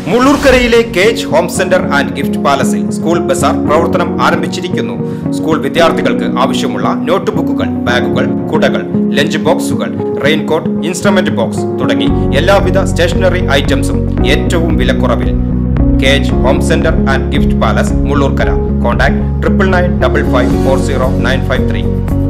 മുള്ളൂർക്കരയിലെ cage home centre and gift പാലസിൽ school ബസാർ പ്രവർത്തനം ആരംഭിച്ചിരിക്കുന്നു സ്കൂൾ വിദ്യാർത്ഥികൾക്ക് ആവശ്യമുള്ള നോട്ട് ബുക്കുകൾ ബാഗുകൾ കുടകൾ ലഞ്ച് ബോക്സുകൾ റെയിൻകോട്ട് ഇൻസ്ട്രുമെന്റ് ബോക്സ് തുടങ്ങി എല്ലാവിധ സ്റ്റേഷനറി ഐറ്റംസും ഏറ്റവും വിലക്കുറവിൽ cage home centre and gift palace Mullurkara contact triple nine double five four zero nine five three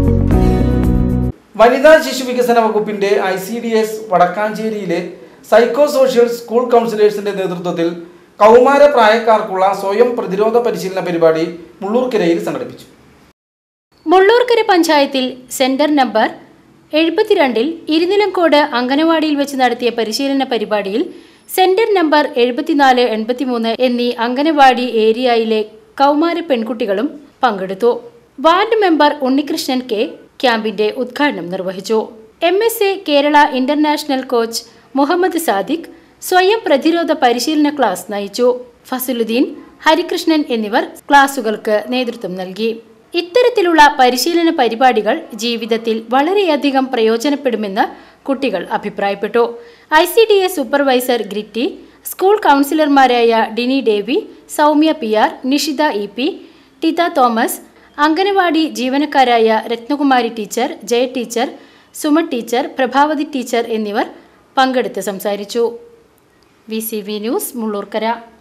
വനിതാ ശിശു വികസന വകുപ്പിന്റെ ഐ സി ഡി എസ് വടക്കാഞ്ചേരിയിലെ സൈക്കോ സോഷ്യൽ സ്കൂൾ കൗൺസിലേഴ്സിന്റെ നേതൃത്വത്തിൽ കൗമാര പ്രായക്കാർക്കുള്ള സ്വയം പ്രതിരോധ പരിശീലന പരിപാടി മുള്ളൂർക്കരയിൽ സംഘടിപ്പിച്ചു മുള്ളൂർക്കര പഞ്ചായത്തിൽ സെന്റർ നമ്പർ എഴുപത്തിരണ്ടിൽ ഇരുനിലംകോട് അങ്കനവാടിയിൽ വെച്ച് നടത്തിയ പരിശീലന പരിപാടിയിൽ സെന്റർ നമ്പർ എഴുപത്തിനാല് എൺപത്തിമൂന്ന് എന്നീ അങ്കനവാടി ഏരിയയിലെ കൗമാര പെൺകുട്ടികളും പങ്കെടുത്തു വാർഡ് മെമ്പർ ഉണ്ണികൃഷ്ണൻ കെ ക്യാമ്പിന്റെ ഉദ്ഘാടനം നിർവഹിച്ചു M S A Kerala international coach Muhammad Sadiq സ്വയം പ്രതിരോധ പരിശീലന ക്ലാസ് നയിച്ചു ഫസലുദ്ദീൻ ഹരികൃഷ്ണൻ എന്നിവർ ക്ലാസുകൾക്ക് നേതൃത്വം നൽകി ഇത്തരത്തിലുള്ള പരിശീലന പരിപാടികൾ ജീവിതത്തിൽ വളരെയധികം പ്രയോജനപ്പെടുമെന്ന് കുട്ടികൾ അഭിപ്രായപ്പെട്ടു I C D S supervisor ഗ്രിറ്റി സ്കൂൾ കൗൺസിലർമാരായ Dini Davy Soumya P R Nishitha E P Titha Thomas anganwadi ജീവനക്കാരായ Rathnakumari teacher Jaya teacher Suma teacher Prabhavathi teacher എന്നിവർ പങ്കെടുത്ത് സംസാരിച്ചു V C V news Mullurkara